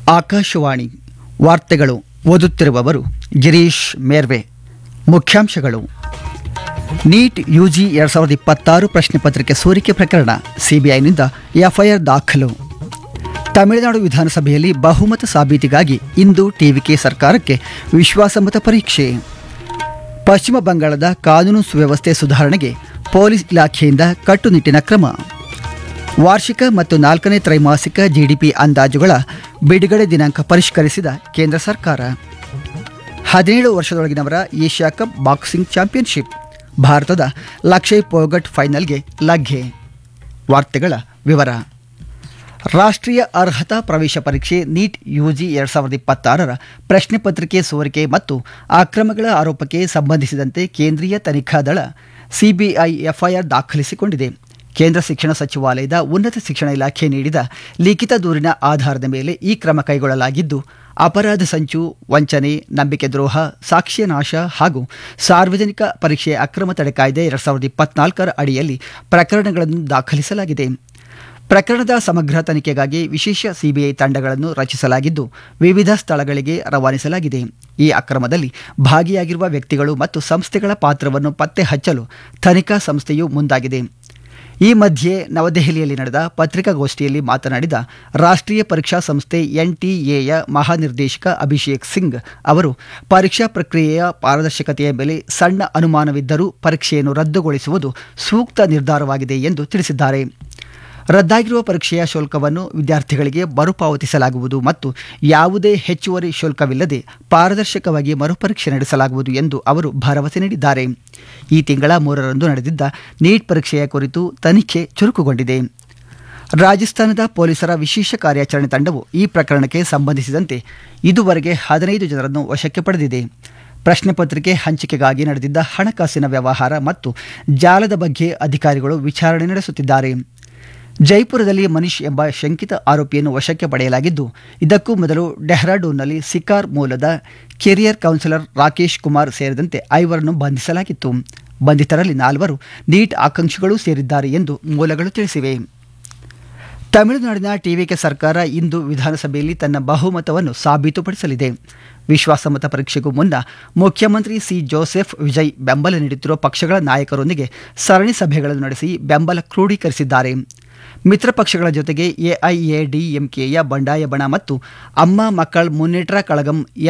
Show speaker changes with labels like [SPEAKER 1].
[SPEAKER 1] ಆಕಾಶವಾಣಿ ವಾರ್ತೆಗಳು ಓದುತ್ತಿರುವವರು ಗಿರೀಶ್ ಮೇರ್ವೆ ಮುಖ್ಯಾಂಶಗಳು ನೀಟ್ ಯುಜಿ ಎರಡು ಸಾವಿರದ ಇಪ್ಪತ್ತಾರು ಪ್ರಶ್ನೆ ಪತ್ರಿಕೆ ಸೋರಿಕೆ ಪ್ರಕರಣ ಸಿಬಿಐನಿಂದ ಎಫ್ಐಆರ್ ದಾಖಲು ತಮಿಳುನಾಡು ವಿಧಾನಸಭೆಯಲ್ಲಿ ಬಹುಮತ ಸಾಬೀತಿಗಾಗಿ ಇಂದು ಟಿವಿಕೆ ಸರ್ಕಾರಕ್ಕೆ ವಿಶ್ವಾಸಮತ ಪರೀಕ್ಷೆ ಪಶ್ಚಿಮ ಬಂಗಾಳದ ಕಾನೂನು ಸುವ್ಯವಸ್ಥೆ ಸುಧಾರಣೆಗೆ ಪೊಲೀಸ್ ಇಲಾಖೆಯಿಂದ ಕಟ್ಟುನಿಟ್ಟಿನ ಕ್ರಮ ವಾರ್ಷಿಕ ಮತ್ತು ನಾಲ್ಕನೇ ತ್ರೈಮಾಸಿಕ ಜಿಡಿಪಿ ಅಂದಾಜುಗಳ ಬಿಡುಗಡೆ ದಿನಾಂಕ ಪರಿಷ್ಕರಿಸಿದ ಕೇಂದ್ರ ಸರ್ಕಾರ ಹದಿನೇಳು ವರ್ಷದೊಳಗಿನವರ ಏಷ್ಯಾ ಕಪ್ ಬಾಕ್ಸಿಂಗ್ ಚಾಂಪಿಯನ್ಶಿಪ್ ಭಾರತದ ಲಕ್ಷಯ್ ಪೋಗಟ್ ಫೈನಲ್ಗೆ ಲಗ್ಗೆ ವಾರ್ತೆಗಳ ವಿವರ ರಾಷ್ಟ್ರೀಯ ಅರ್ಹತಾ ಪ್ರವೇಶ ಪರೀಕ್ಷೆ ನೀಟ್ ಯುಜಿ ಎರಡು ಸಾವಿರದ ಇಪ್ಪತ್ತಾರರ ಪ್ರಶ್ನೆ ಪತ್ರಿಕೆ ಸೋರಿಕೆ ಮತ್ತು ಅಕ್ರಮಗಳ ಆರೋಪಕ್ಕೆ ಸಂಬಂಧಿಸಿದಂತೆ ಕೇಂದ್ರೀಯ ತನಿಖಾ ದಳ ಸಿಬಿಐ ಎಫ್ಐಆರ್ ದಾಖಲಿಸಿಕೊಂಡಿದೆ ಕೇಂದ್ರ ಶಿಕ್ಷಣ ಸಚಿವಾಲಯದ ಉನ್ನತ ಶಿಕ್ಷಣ ಇಲಾಖೆ ನೀಡಿದ ಲಿಖಿತ ದೂರಿನ ಆಧಾರದ ಮೇಲೆ ಈ ಕ್ರಮ ಕೈಗೊಳ್ಳಲಾಗಿದ್ದು ಅಪರಾಧ ಸಂಚು ವಂಚನೆ ನಂಬಿಕೆ ದ್ರೋಹ ಸಾಕ್ಷ್ಯ ನಾಶ ಹಾಗೂ ಸಾರ್ವಜನಿಕ ಪರೀಕ್ಷೆ ಅಕ್ರಮ ತಡೆ ಕಾಯ್ದೆ ಎರಡು ಸಾವಿರದ ಇಪ್ಪತ್ನಾಲ್ಕರ ಅಡಿಯಲ್ಲಿ ಪ್ರಕರಣಗಳನ್ನು ದಾಖಲಿಸಲಾಗಿದೆ ಪ್ರಕರಣದ ಸಮಗ್ರ ತನಿಖೆಗಾಗಿ ವಿಶೇಷ ಸಿಬಿಐ ತಂಡಗಳನ್ನು ರಚಿಸಲಾಗಿದ್ದು ವಿವಿಧ ಸ್ಥಳಗಳಿಗೆ ರವಾನಿಸಲಾಗಿದೆ ಈ ಅಕ್ರಮದಲ್ಲಿ ಭಾಗಿಯಾಗಿರುವ ವ್ಯಕ್ತಿಗಳು ಮತ್ತು ಸಂಸ್ಥೆಗಳ ಪಾತ್ರವನ್ನು ಪತ್ತೆ ಹಚ್ಚಲು ತನಿಖಾ ಸಂಸ್ಥೆಯು ಮುಂದಾಗಿದೆ ಈ ಮಧ್ಯೆ ನವದೆಹಲಿಯಲ್ಲಿ ನಡೆದ ಪತ್ರಿಕಾಗೋಷ್ಠಿಯಲ್ಲಿ ಮಾತನಾಡಿದ ರಾಷ್ಟ್ರೀಯ ಪರೀಕ್ಷಾ ಸಂಸ್ಥೆ ಎನ್ಟಿಎಯ ಮಹಾನಿರ್ದೇಶಕ ಅಭಿಷೇಕ್ ಸಿಂಗ್ ಅವರು ಪರೀಕ್ಷಾ ಪ್ರಕ್ರಿಯೆಯ ಪಾರದರ್ಶಕತೆಯ ಮೇಲೆ ಸಣ್ಣ ಅನುಮಾನವಿದ್ದರೂ ಪರೀಕ್ಷೆಯನ್ನು ರದ್ದುಗೊಳಿಸುವುದು ಸೂಕ್ತ ನಿರ್ಧಾರವಾಗಿದೆ ಎಂದು ತಿಳಿಸಿದ್ದಾರೆ ರದ್ದಾಗಿರುವ ಪರೀಕ್ಷೆಯ ಶುಲ್ಕವನ್ನು ವಿದ್ಯಾರ್ಥಿಗಳಿಗೆ ಮರುಪಾವತಿಸಲಾಗುವುದು ಮತ್ತು ಯಾವುದೇ ಹೆಚ್ಚುವರಿ ಶುಲ್ಕವಿಲ್ಲದೆ ಪಾರದರ್ಶಕವಾಗಿ ಮರುಪರೀಕ್ಷೆ ನಡೆಸಲಾಗುವುದು ಎಂದು ಅವರು ಭರವಸೆ ನೀಡಿದ್ದಾರೆ ಈ ತಿಂಗಳ ಮೂರರಂದು ನಡೆದಿದ್ದ ನೀಟ್ ಪರೀಕ್ಷೆಯ ಕುರಿತು ತನಿಖೆ ಚುರುಕುಗೊಂಡಿದೆ ರಾಜಸ್ಥಾನದ ಪೊಲೀಸರ ವಿಶೇಷ ಕಾರ್ಯಾಚರಣೆ ತಂಡವು ಈ ಪ್ರಕರಣಕ್ಕೆ ಸಂಬಂಧಿಸಿದಂತೆ ಇದುವರೆಗೆ ಹದಿನೈದು ಜನರನ್ನು ವಶಕ್ಕೆ ಪಡೆದಿದೆ ಪ್ರಶ್ನೆ ಪತ್ರಿಕೆ ಹಂಚಿಕೆಗಾಗಿ ನಡೆದಿದ್ದ ಹಣಕಾಸಿನ ವ್ಯವಹಾರ ಮತ್ತು ಜಾಲದ ಬಗ್ಗೆ ಅಧಿಕಾರಿಗಳು ವಿಚಾರಣೆ ನಡೆಸುತ್ತಿದ್ದಾರೆ ಜೈಪುರದಲ್ಲಿ ಮನೀಶ್ ಎಂಬ ಶಂಕಿತ ಆರೋಪಿಯನ್ನು ವಶಕ್ಕೆ ಪಡೆಯಲಾಗಿದ್ದು ಇದಕ್ಕೂ ಮೊದಲು ಡೆಹ್ರಾಡೂನ್ನಲ್ಲಿ ಸಿಕಾರ್ ಮೂಲದ ಕೆರಿಯರ್ ಕೌನ್ಸಿಲರ್ ರಾಕೇಶ್ ಕುಮಾರ್ ಸೇರಿದಂತೆ ಐವರನ್ನು ಬಂಧಿಸಲಾಗಿತ್ತು ಬಂಧಿತರಲ್ಲಿ ನಾಲ್ವರು ನೀಟ್ ಆಕಾಂಕ್ಷಿಗಳೂ ಸೇರಿದ್ದಾರೆ ಎಂದು ಮೂಲಗಳು ತಿಳಿಸಿವೆ ತಮಿಳುನಾಡಿನ ಟಿವಿಕೆ ಸರ್ಕಾರ ಇಂದು ವಿಧಾನಸಭೆಯಲ್ಲಿ ತನ್ನ ಬಹುಮತವನ್ನು ಸಾಬೀತುಪಡಿಸಲಿದೆ ವಿಶ್ವಾಸಮತ ಪರೀಕ್ಷೆಗೂ ಮುನ್ನ ಮುಖ್ಯಮಂತ್ರಿ ಸಿ ಜೋಸೆಫ್ ವಿಜಯ್ ಬೆಂಬಲ ನೀಡುತ್ತಿರುವ ಪಕ್ಷಗಳ ನಾಯಕರೊಂದಿಗೆ ಸರಣಿ ಸಭೆಗಳನ್ನು ನಡೆಸಿ ಬೆಂಬಲ ಕ್ರೋಢೀಕರಿಸಿದ್ದಾರೆ ಮಿತ್ರ ಪಕ್ಷಗಳ ಜೊತೆಗೆ ಎಐಎಡಿಎಂಕೆಯ ಬಂಡಾಯ ಬಣ ಮತ್ತು ಅಮ್ಮ ಮಕ್ಕಳ ಮುನ್ನೇಟ್ರ ಕಳಗಂ